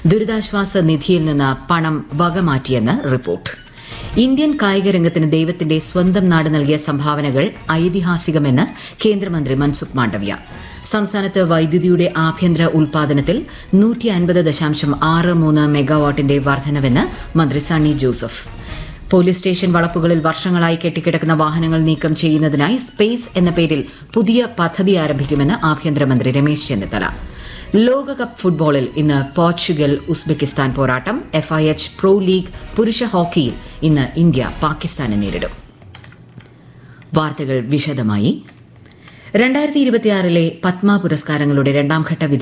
ദുരിതാശ്വാസ നിധിയിൽ നിന്ന് പണം വകമാറ്റിയെന്ന് റിപ്പോർട്ട് ഇന്ത്യൻ കായിക രംഗത്തിന് ദൈവത്തിന്റെ സ്വന്തം നാട് നൽകിയ സംഭാവനകൾ ഐതിഹാസികമെന്ന് കേന്ദ്രമന്ത്രി മൻസുഖ് മാണ്ഡവ്യ സംസ്ഥാനത്ത് വൈദ്യുതിയുടെ ആഭ്യന്തര ഉൽപാദനത്തിൽ നൂറ്റി അൻപത് ദശാംശം ആറ് മൂന്ന് മെഗാവാട്ടിന്റെ വർധനവെന്ന് മന്ത്രി സണ്ണി ജോസഫ് പോലീസ് സ്റ്റേഷൻ വളപ്പുകളിൽ വർഷങ്ങളായി കെട്ടിക്കിടക്കുന്ന വാഹനങ്ങൾ നീക്കം ചെയ്യുന്നതിനായി സ്പേസ് എന്ന പേരിൽ പുതിയ പദ്ധതി ആരംഭിക്കുമെന്ന് ആഭ്യന്തരമന്ത്രി രമേശ് ചെന്നിത്തല ലോകകപ്പ് ഫുട്ബോളിൽ ഇന്ന് പോർച്ചുഗൽ ഉസ്ബെക്കിസ്ഥാൻ പോരാട്ടം എഫ്ഐഎച്ച് പ്രോ ലീഗ് പുരുഷ ഹോക്കിയിൽ ഇന്ന് ഇന്ത്യ പാകിസ്ഥാനെ നേരിടും വാർത്തകൾ വിശദമായി രണ്ടായിരത്തി ഇരുപത്തിയാറിലെ പത്മ പുരസ്കാരങ്ങളുടെ രണ്ടാംഘട്ട